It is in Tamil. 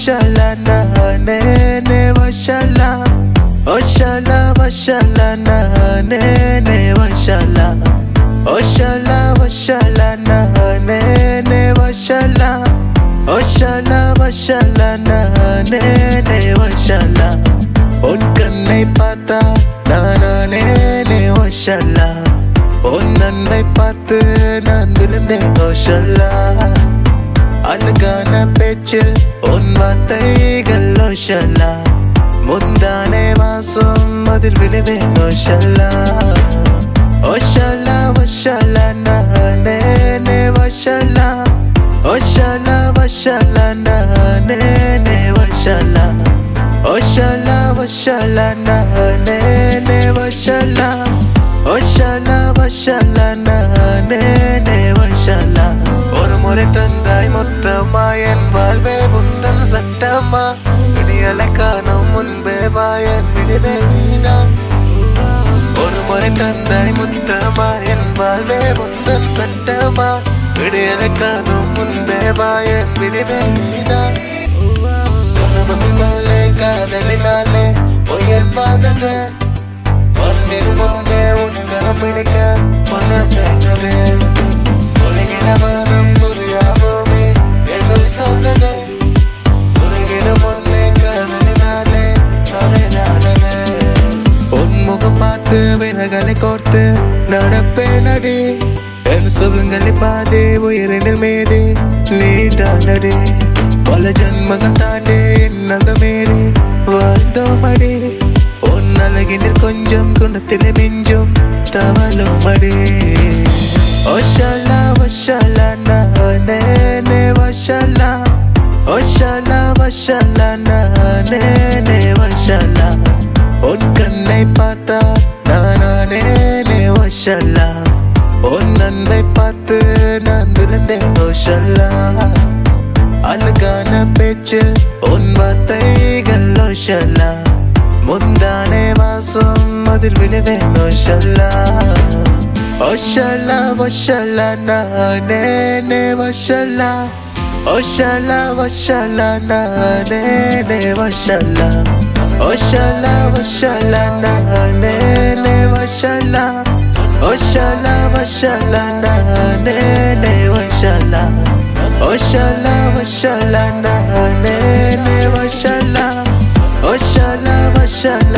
washala na ne ne washala Oshala washala na ne ne washala Oshala washala na ne ne washala Oshala washala na ne ne washala உன் கண்ணை பார்த்தா நானே நே வஷல்லா உன் அன்பை பார்த்து நான் விழுந்தேன் ஓஷல்லா அழகான பேச்சில் உன் வார்த்தைகள் ஓஷல்லா முந்தானே மாசம் அதில் விழுவேன் ஓஷல்லா ஓஷல்லா வஷல்லா நானே நே வஷல்லா ஓஷல்லா வஷல்லா நானே நே வஷல்லா ஓஷல்லா வஷல்லா நானே நே வஷல்லா ஓஷல்லா வஷல்லா நானே நே வஷல்லா ஒரு முறை தந்தாய் மொத்தமா என் வாழ்வே உந்தன் சட்டமா விடியலை காணும் முன்பே வாயன் விடிவே நீதான் ஒரு முறை தந்தாய் முத்தமா என் வாழ்வே உந்தன் சட்டமா விடியலை காணும் முன்பே வாயன் விடிவே நீதான் கனவுனாலே காதலினாலே உயர் பாதங்க மறந்திடுவோனே உனக்கு பிடிக்க மனப்பேங்கவே உலகின மனம் புரியாமோமே எது சொன்னதே உலகின முன்னே காதலினாலே அவைனாலே உன்முகம் பார்த்து விலகலை கோர்த்து நடப்பேன் அடி என் சுகங்களை பாதி உயிரினில் மீது நீ தானடி பல ஜன்மங்கள் தாண்டி நல்ல மீறி வாழ்ந்தோம் அடி உன் அழகினில் கொஞ்சம் குணத்திலே மிஞ்சும் தவளும் அடி ஓஷலா வஷலா நானே நே வஷலா ஓஷலா வஷலா நானே நே வஷலா உன் கண்ணை பார்த்தா நானே நே வஷல்லா உன் அன்பை பார்த்து நான் விழுந்தேன் ஓஷல்லா அழகான பேச்சில் உன் வார்த்தைகள் ஓஷல்லா முந்தானே மாசம் அதில் விழுவேன் ஓஷல்லா ஓஷல்லா வஷல்லா நானே நே வஷல்லா ஓஷல்லா வஷல்லா நானே நே வஷல்லா ஓஷல்லா வஷல்லா நானே நே வஷல்லா ஓஷல்லா வஷல்லா நானே நே வஷல்லா ஓஷல்லா வஷல்லா நானே நே வஷல்லா ஓஷல்லா வஷல்லா